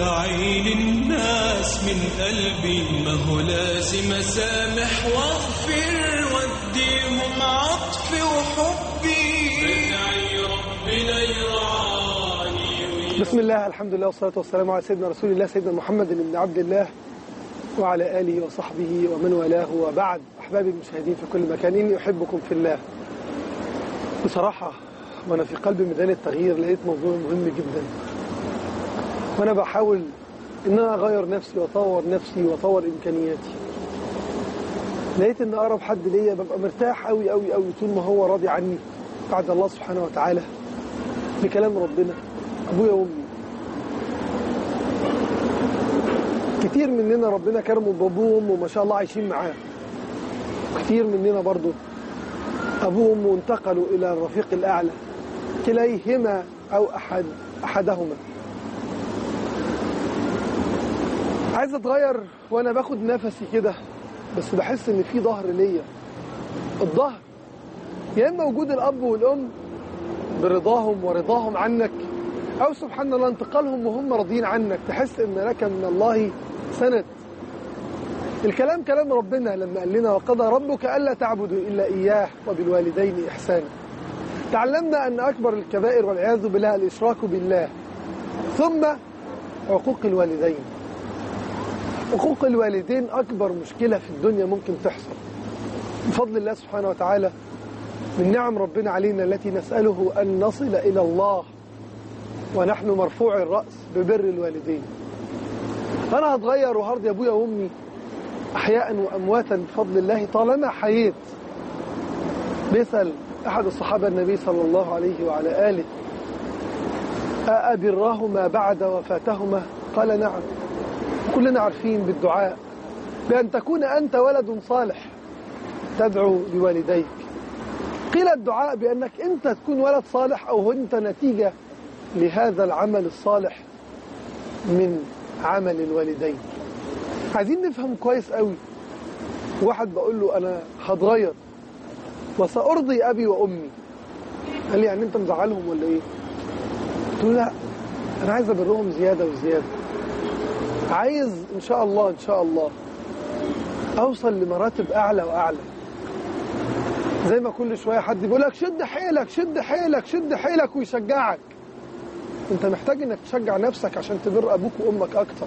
وادعي للناس من قلبي ما هو لازم اسامح واغفر واديهم عطفي وحبي بدعي ربنا يرعاني بسم الله الحمد لله والصلاة والسلام على سيدنا رسول الله سيدنا محمد بن عبد الله وعلى آله وصحبه ومن والاه وبعد أحبابي المشاهدين في كل مكان إني أحبكم في الله بصراحة وأنا في قلب ميدان التغيير لقيت موضوع مهم جدا وأنا بحاول إن أنا أغير نفسي وأطور نفسي وأطور إمكانياتي لقيت إن أقرب حد ليا ببقى مرتاح أوي أوي أوي طول ما هو راضي عني بعد الله سبحانه وتعالى بكلام ربنا أبويا وأمي كتير مننا ربنا كرمه بابوه وامه ما شاء الله عايشين معاه كتير مننا برضو ابوه وامه انتقلوا الى الرفيق الاعلى كليهما او احد احدهما عايز اتغير وانا باخد نفسي كده بس بحس ان في ظهر ليا الظهر يا اما وجود الاب والام برضاهم ورضاهم عنك أو سبحان الله انتقالهم وهم راضيين عنك تحس إن لك من الله سند الكلام كلام ربنا لما قال لنا وقضى ربك ألا تعبدوا إلا إياه وبالوالدين إحسانا تعلمنا أن أكبر الكبائر والعياذ بالله الإشراك بالله ثم عقوق الوالدين عقوق الوالدين أكبر مشكلة في الدنيا ممكن تحصل بفضل الله سبحانه وتعالى من نعم ربنا علينا التي نسأله أن نصل إلى الله ونحن مرفوع الرأس ببر الوالدين أنا هتغير وهرضي أبويا وأمي أحياء وأمواتا بفضل الله طالما حييت بيسأل أحد الصحابة النبي صلى الله عليه وعلى آله أأبرهما بعد وفاتهما قال نعم كلنا عارفين بالدعاء بأن تكون أنت ولد صالح تدعو لوالديك قيل الدعاء بأنك أنت تكون ولد صالح أو أنت نتيجة لهذا العمل الصالح من عمل الوالدين عايزين نفهم كويس قوي واحد بقول له انا هتغير وسارضي ابي وامي قال لي يعني انت مزعلهم ولا ايه قلت له لا انا عايز ابرهم زياده وزياده عايز ان شاء الله ان شاء الله اوصل لمراتب اعلى واعلى زي ما كل شويه حد بيقول لك شد حيلك شد حيلك شد حيلك ويشجعك انت محتاج انك تشجع نفسك عشان تبر ابوك وامك اكتر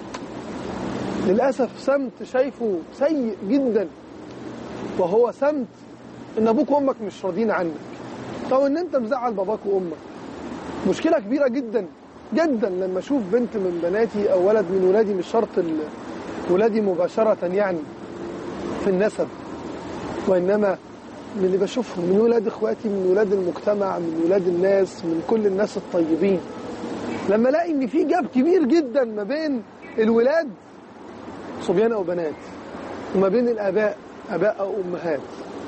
للاسف سمت شايفه سيء جدا وهو سمت ان ابوك وامك مش راضيين عنك او ان انت مزعل باباك وامك مشكله كبيره جدا جدا لما اشوف بنت من بناتي او ولد من ولادي مش شرط ولادي مباشره يعني في النسب وانما من اللي بشوفهم من ولاد اخواتي من ولاد المجتمع من ولاد الناس من كل الناس الطيبين لما الاقي ان في جاب كبير جدا ما بين الولاد صبيان او بنات وما بين الاباء اباء او امهات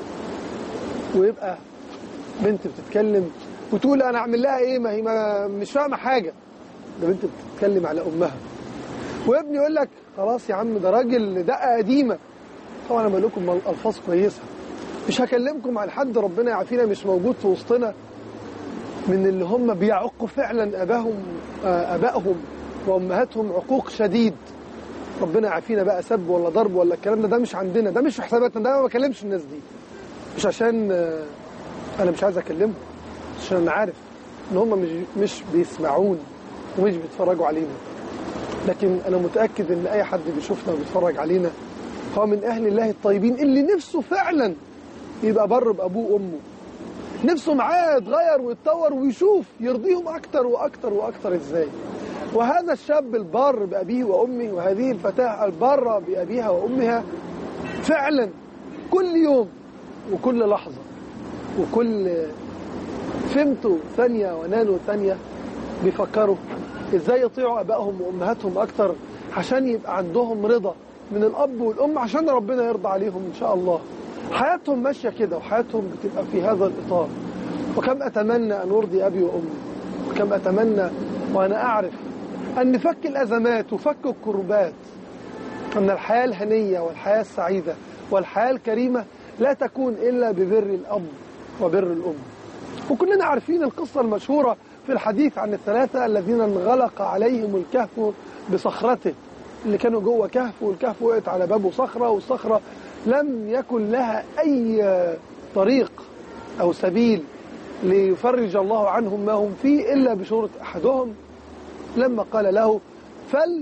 ويبقى بنت بتتكلم وتقول انا اعمل لها ايه ما هي ما مش فاهمه حاجه ده بنت بتتكلم على امها وابني يقول لك خلاص يا عم ده راجل دقه قديمه طبعا انا بقول لكم الفاظ كويسه مش هكلمكم عن حد ربنا يعافينا مش موجود في وسطنا من اللي هم بيعقوا فعلا اباهم ابائهم وامهاتهم عقوق شديد ربنا يعافينا بقى سب ولا ضرب ولا الكلام ده ده مش عندنا ده مش في حساباتنا ده ما بكلمش الناس دي مش عشان انا مش عايز اكلمهم عشان انا عارف ان هم مش مش بيسمعون ومش بيتفرجوا علينا لكن انا متاكد ان اي حد بيشوفنا وبيتفرج علينا هو من اهل الله الطيبين اللي نفسه فعلا يبقى بر بابوه وامه نفسه معاه يتغير ويتطور ويشوف يرضيهم اكتر واكتر واكتر ازاي وهذا الشاب البار بابيه وامه وهذه الفتاه الباره بابيها وامها فعلا كل يوم وكل لحظه وكل فهمته ثانيه ونانو ثانيه بيفكروا ازاي يطيعوا ابائهم وامهاتهم اكتر عشان يبقى عندهم رضا من الاب والام عشان ربنا يرضى عليهم ان شاء الله حياتهم ماشيه كده وحياتهم بتبقى في هذا الاطار وكم اتمنى ان ارضي ابي وامي وكم اتمنى وانا اعرف ان نفك الازمات وفك الكربات ان الحياه الهنيه والحياه السعيده والحياه الكريمه لا تكون الا ببر الاب وبر الام وكلنا عارفين القصه المشهوره في الحديث عن الثلاثة الذين انغلق عليهم الكهف بصخرته اللي كانوا جوه كهف والكهف وقعت على بابه صخرة والصخرة لم يكن لها أي طريق أو سبيل ليفرج الله عنهم ما هم فيه إلا بشورة أحدهم لما قال له فل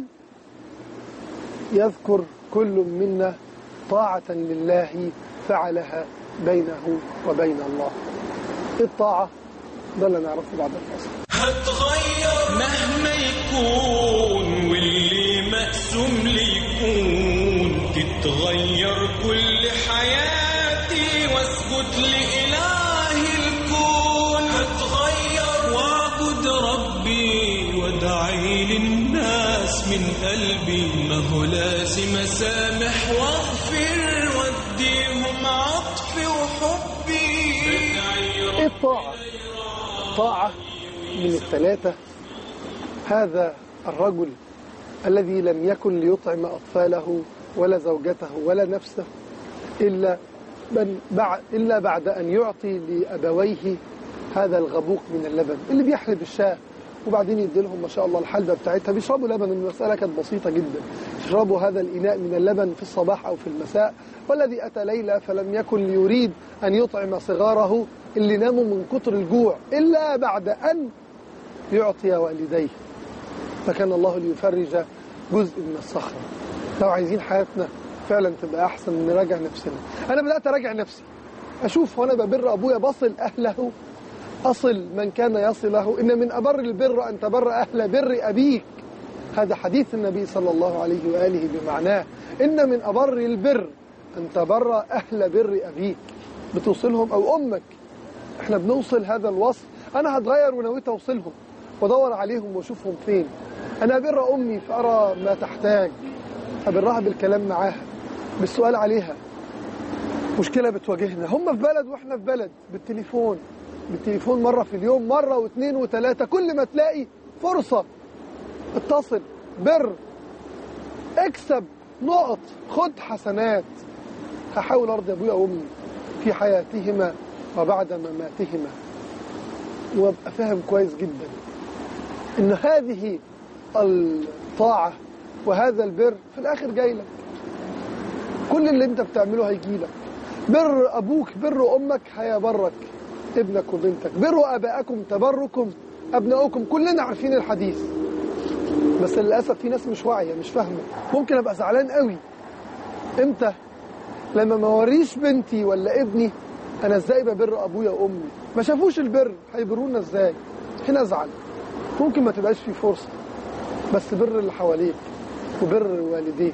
يذكر كل منا طاعة لله فعلها بينه وبين الله الطاعة ده اللي نعرفه بعد الفصل هتغير مهما يكون واللي مقسوم لي يكون تتغير كل حياتي واسجد لإله الكون هتغير واعبد ربي وادعي للناس من قلبي ما هو لازم اسامح واغفر واديهم عطفي وحبي ايه الطاعة طاعة من الثلاثة هذا الرجل الذي لم يكن ليطعم أطفاله ولا زوجته ولا نفسه إلا من بعد إلا بعد أن يعطي لأبويه هذا الغبوق من اللبن اللي بيحلب الشاة وبعدين يدي لهم ما شاء الله الحلبة بتاعتها بيشربوا لبن المسألة كانت بسيطة جدا يشربوا هذا الإناء من اللبن في الصباح أو في المساء والذي أتى ليلى فلم يكن ليريد أن يطعم صغاره اللي ناموا من كتر الجوع إلا بعد أن يعطي والديه فكان الله ليفرج جزء من الصخرة لو عايزين حياتنا فعلا تبقى أحسن نراجع نفسنا أنا بدأت أراجع نفسي أشوف وأنا ببر أبويا بصل أهله أصل من كان يصله إن من أبر البر أن تبر أهل بر أبيك هذا حديث النبي صلى الله عليه وآله بمعناه إن من أبر البر أن تبر أهل بر أبيك بتوصلهم أو أمك احنا بنوصل هذا الوصف أنا هتغير ونويت أوصلهم وادور عليهم واشوفهم فين أنا أبر أمي فأرى ما تحتاج أبرها بالكلام معاها بالسؤال عليها مشكلة بتواجهنا هم في بلد وإحنا في بلد بالتليفون بالتليفون مرة في اليوم مرة واثنين وثلاثة كل ما تلاقي فرصة اتصل بر اكسب نقط خد حسنات هحاول أرضي أبويا وأمي في حياتهما وبعد مماتهما وابقى فاهم كويس جدا ان هذه الطاعة وهذا البر في الاخر جاي لك كل اللي انت بتعمله هيجي لك بر ابوك بر امك هيبرك ابنك وبنتك بروا ابائكم تبركم ابنائكم كلنا عارفين الحديث بس للاسف في ناس مش واعيه مش فاهمه ممكن ابقى زعلان قوي امتى لما ما اوريش بنتي ولا ابني انا ازاي ببر ابويا وامي ما شافوش البر هيبرونا ازاي هنا ازعل ممكن ما تبقاش في فرصه بس بر اللي حواليك وبر والديك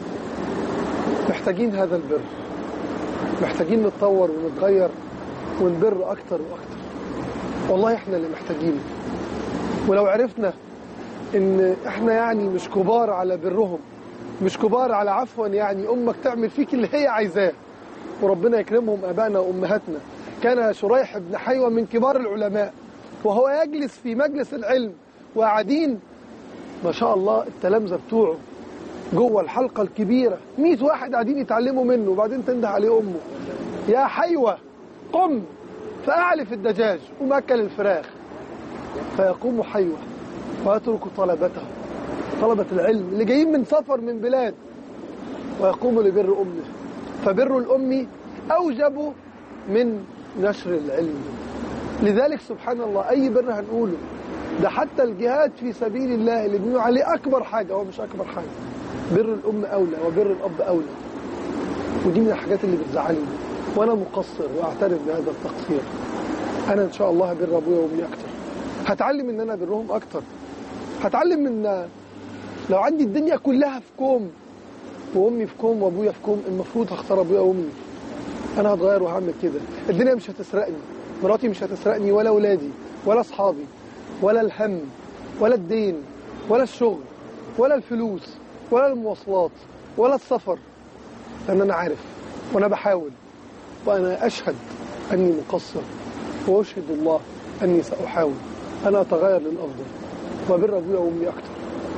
محتاجين هذا البر محتاجين نتطور ونتغير ونبر اكتر واكتر والله احنا اللي محتاجينه ولو عرفنا ان احنا يعني مش كبار على برهم مش كبار على عفوا يعني امك تعمل فيك اللي هي عايزاه وربنا يكرمهم ابائنا وامهاتنا كان شريح بن حيوة من كبار العلماء وهو يجلس في مجلس العلم وقاعدين ما شاء الله التلامذة بتوعه جوه الحلقة الكبيرة 100 واحد قاعدين يتعلموا منه وبعدين تنده عليه أمه يا حيوة قم فأعلف الدجاج ومأكل الفراخ فيقوم حيوة ويترك طلبته طلبة العلم اللي جايين من سفر من بلاد ويقوم لبر أمه فبر الأم أوجب من نشر العلم لذلك سبحان الله أي بر هنقوله ده حتى الجهاد في سبيل الله اللي بنقول عليه أكبر حاجة هو مش أكبر حاجة بر الأم أولى وبر الأب أولى ودي من الحاجات اللي بتزعلني وأنا مقصر وأعترف بهذا التقصير أنا إن شاء الله هبر أبويا وأمي أكتر هتعلم إن أنا برهم أكتر هتعلم إن لو عندي الدنيا كلها في كوم وامي في كوم وابويا في كوم المفروض هختار ابويا وامي انا هتغير وهعمل كده الدنيا مش هتسرقني مراتي مش هتسرقني ولا اولادي ولا اصحابي ولا الهم ولا الدين ولا الشغل ولا الفلوس ولا المواصلات ولا السفر لان انا عارف وانا بحاول وانا اشهد اني مقصر واشهد الله اني ساحاول انا اتغير للافضل وبر ابويا وامي اكتر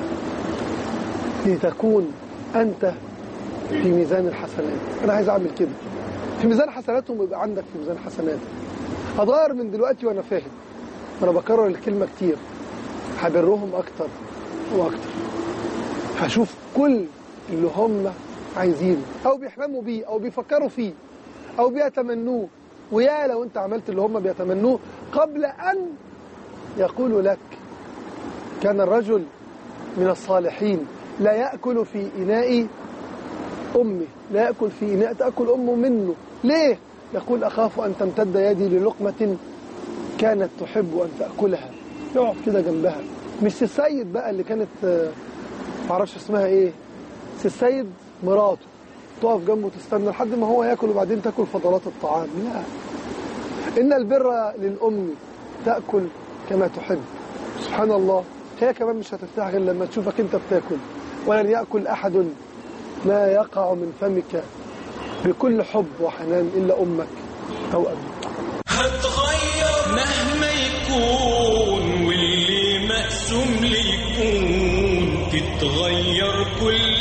لتكون أنت في ميزان الحسنات أنا عايز أعمل كده في ميزان حسناتهم يبقى عندك في ميزان حسناتك هتغير من دلوقتي وأنا فاهم أنا بكرر الكلمة كتير هبرهم أكتر وأكتر هشوف كل اللي هم عايزينه أو بيحلموا بيه أو بيفكروا فيه أو بيتمنوه ويا لو أنت عملت اللي هم بيتمنوه قبل أن يقولوا لك كان الرجل من الصالحين لا يأكل في إناء أمه لا يأكل في إناء تأكل أمه منه ليه؟ يقول أخاف أن تمتد يدي للقمة كانت تحب أن تأكلها يقعد كده جنبها مش سي السيد بقى اللي كانت آه، معرفش اسمها ايه سي السيد مراته تقف جنبه تستنى لحد ما هو ياكل وبعدين تاكل فضلات الطعام لا إن البر للأم تأكل كما تحب سبحان الله هي كمان مش هترتاح غير لما تشوفك انت بتاكل ولن يأكل أحد ما يقع من فمك بكل حب وحنان إلا أمك أو أبيك هتغير مهما يكون واللي مقسوم لي يكون تتغير كل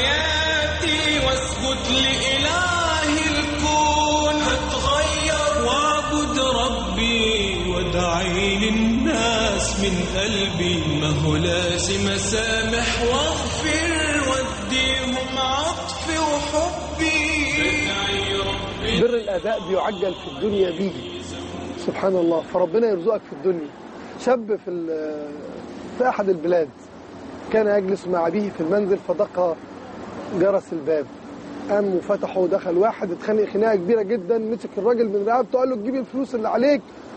حياتي واسجد لإله الكون هتغير واعبد ربي وادعي للناس من قلبي ما هو لازم اسامح واغفر واديهم عطفي وحبي بدعي ربي بر الأداء بيعجل في الدنيا بيجي سبحان الله فربنا يرزقك في الدنيا شاب في ال- في أحد البلاد كان يجلس مع أبيه في المنزل فدق جرس الباب قام وفتحه ودخل واحد اتخانق خناقه كبيره جدا مسك الراجل من رقبته قال له تجيب الفلوس اللي عليك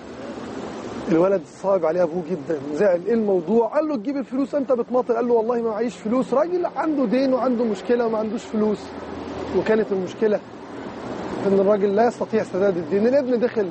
الولد صعب عليه ابوه جدا زعل ايه الموضوع قال له تجيب الفلوس انت بتماطل قال له والله ما معيش فلوس راجل عنده دين وعنده مشكله وما عندوش فلوس وكانت المشكله ان الراجل لا يستطيع سداد الدين الابن دخل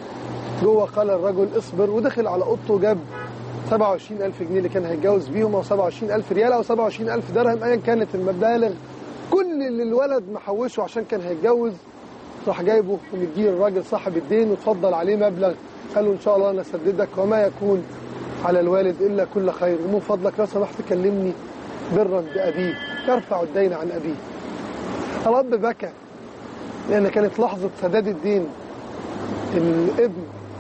جوه قال الرجل اصبر ودخل على اوضته جاب 27000 جنيه اللي كان هيتجوز بيهم او 27000 ريال او 27000 درهم ايا كانت المبالغ كل اللي الولد محوشه عشان كان هيتجوز راح جايبه ومديه الراجل صاحب الدين وتفضل عليه مبلغ قال له ان شاء الله انا اسددك وما يكون على الوالد الا كل خير ومن فضلك لو سمحت كلمني برا بابيه يرفع الدين عن ابيه الاب بكى لان كانت لحظه سداد الدين الابن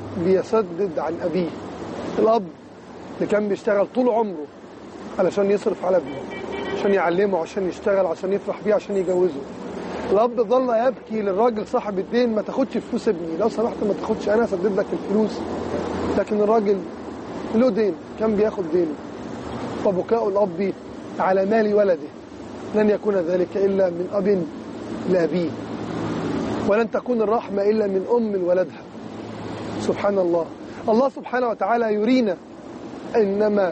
بيسدد عن أبيه الأب اللي كان بيشتغل طول عمره علشان يصرف على ابنه عشان يعلمه عشان يشتغل عشان يفرح بيه عشان يجوزه الأب ظل يبكي للراجل صاحب الدين ما تاخدش فلوس ابني لو سمحت ما تاخدش أنا أسدد لك الفلوس لكن الراجل له دين كان بياخد دينه وبكاء الأب على مال ولده لن يكون ذلك إلا من أب لأبيه ولن تكون الرحمة إلا من أم لولدها سبحان الله الله سبحانه وتعالى يرينا إنما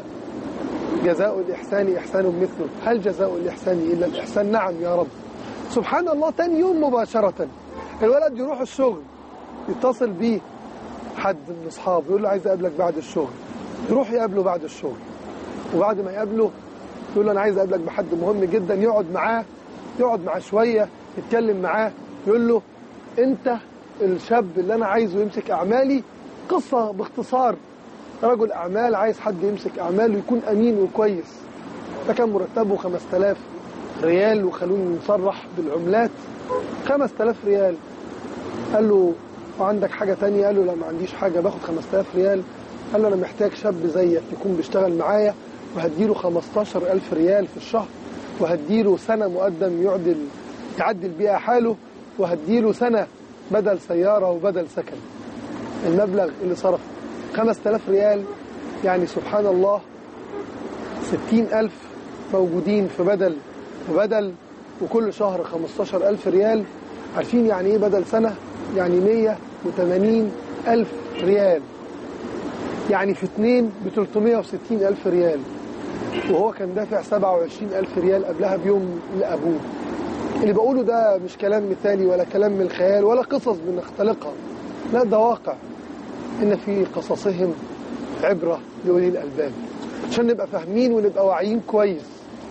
جزاء الإحسان إحسان مثله هل جزاء الإحسان إلا الإحسان نعم يا رب سبحان الله تاني يوم مباشرة الولد يروح الشغل يتصل بيه حد من أصحابه يقول له عايز أقابلك بعد الشغل يروح يقابله بعد الشغل وبعد ما يقابله يقول له أنا عايز أقابلك بحد مهم جدا يقعد معاه يقعد معاه شوية يتكلم معاه يقول له أنت الشاب اللي أنا عايزه يمسك أعمالي قصة باختصار رجل أعمال عايز حد يمسك أعماله يكون أمين وكويس فكان مرتبه 5000 ريال وخلوني نصرح بالعملات 5000 ريال قال له وعندك حاجة تانية قال له لا ما عنديش حاجة باخد 5000 ريال قال له أنا محتاج شاب زيك يكون بيشتغل معايا وهديله 15000 ريال في الشهر وهديله سنة مقدم يعدل يعدل بيها حاله وهديله سنة بدل سيارة وبدل سكن المبلغ اللي صرفه 5000 ريال يعني سبحان الله 60000 موجودين في بدل وبدل وكل شهر 15000 ريال عارفين يعني ايه بدل سنة يعني 180 ألف ريال يعني في اتنين ب 360 ألف ريال وهو كان دافع 27 ألف ريال قبلها بيوم لأبوه اللي بقوله ده مش كلام مثالي ولا كلام من الخيال ولا قصص بنختلقها لا ده واقع إن في قصصهم عبرة لأولي الألباب عشان نبقى فاهمين ونبقى واعيين كويس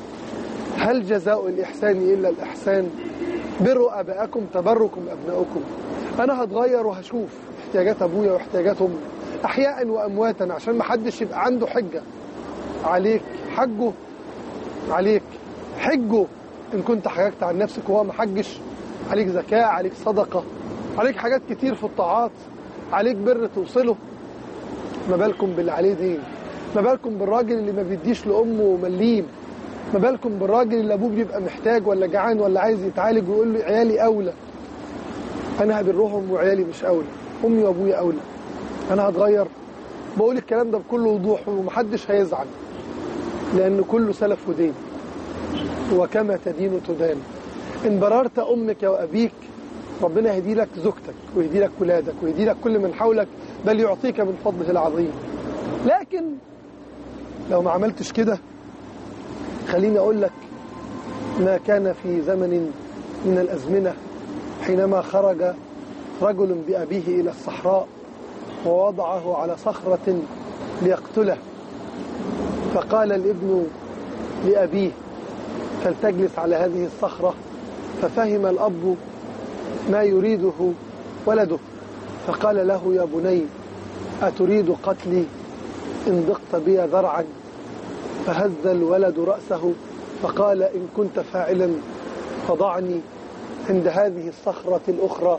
هل جزاء الإحسان إلا الإحسان بروا أباءكم تبركم أبنائكم أنا هتغير وهشوف احتياجات أبويا واحتياجات أمي أحياء وأمواتا عشان ما حدش يبقى عنده حجة عليك حجه عليك حجه إن كنت حججت عن نفسك وهو ما حجش عليك زكاة عليك صدقة عليك حاجات كتير في الطاعات عليك بر توصله ما بالكم باللي عليه دين ما بالكم بالراجل اللي ما بيديش لامه مليم ما بالكم بالراجل اللي ابوه بيبقى محتاج ولا جعان ولا عايز يتعالج ويقول له عيالي اولى انا هبرهم وعيالي مش اولى امي وابويا اولى انا هتغير بقول الكلام ده بكل وضوح ومحدش هيزعل لان كله سلف ودين وكما تدين تدان ان بررت امك وابيك ربنا يهدي لك زوجتك ويهدي لك ولادك ويهدي لك كل من حولك بل يعطيك من فضله العظيم لكن لو ما عملتش كده خليني اقول لك ما كان في زمن من الازمنه حينما خرج رجل بابيه الى الصحراء ووضعه على صخره ليقتله فقال الابن لابيه فلتجلس على هذه الصخره ففهم الاب ما يريده ولده فقال له يا بني أتريد قتلي إن ضقت بي ذرعا فهز الولد رأسه فقال إن كنت فاعلا فضعني عند هذه الصخرة الأخرى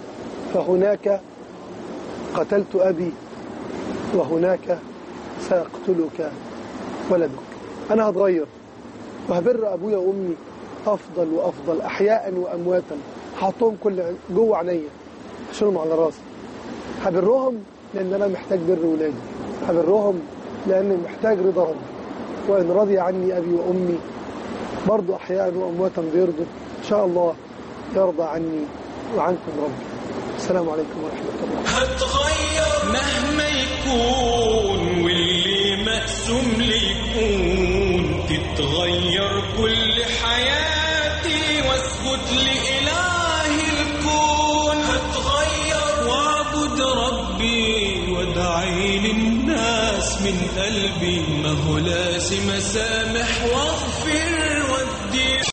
فهناك قتلت أبي وهناك سيقتلك ولدك أنا هتغير وهبر أبويا وأمي أفضل وأفضل أحياء وأمواتا هحطهم كل جوه عينيا هشيلهم على راسي هبرهم لأن أنا محتاج بر ولادي هبرهم لأني محتاج رضا ربي وإن رضي عني أبي وأمي برضو أحياء وأمواتا بيرضوا إن شاء الله يرضى عني وعنكم ربي السلام عليكم ورحمة الله هتغير مهما يكون واللي مقسوم لي يكون تتغير كل حياتي واسجد لإله الكون هتغير واعبد ربي وادعي للناس من قلبي ما هو لازم اسامح واغفر وادي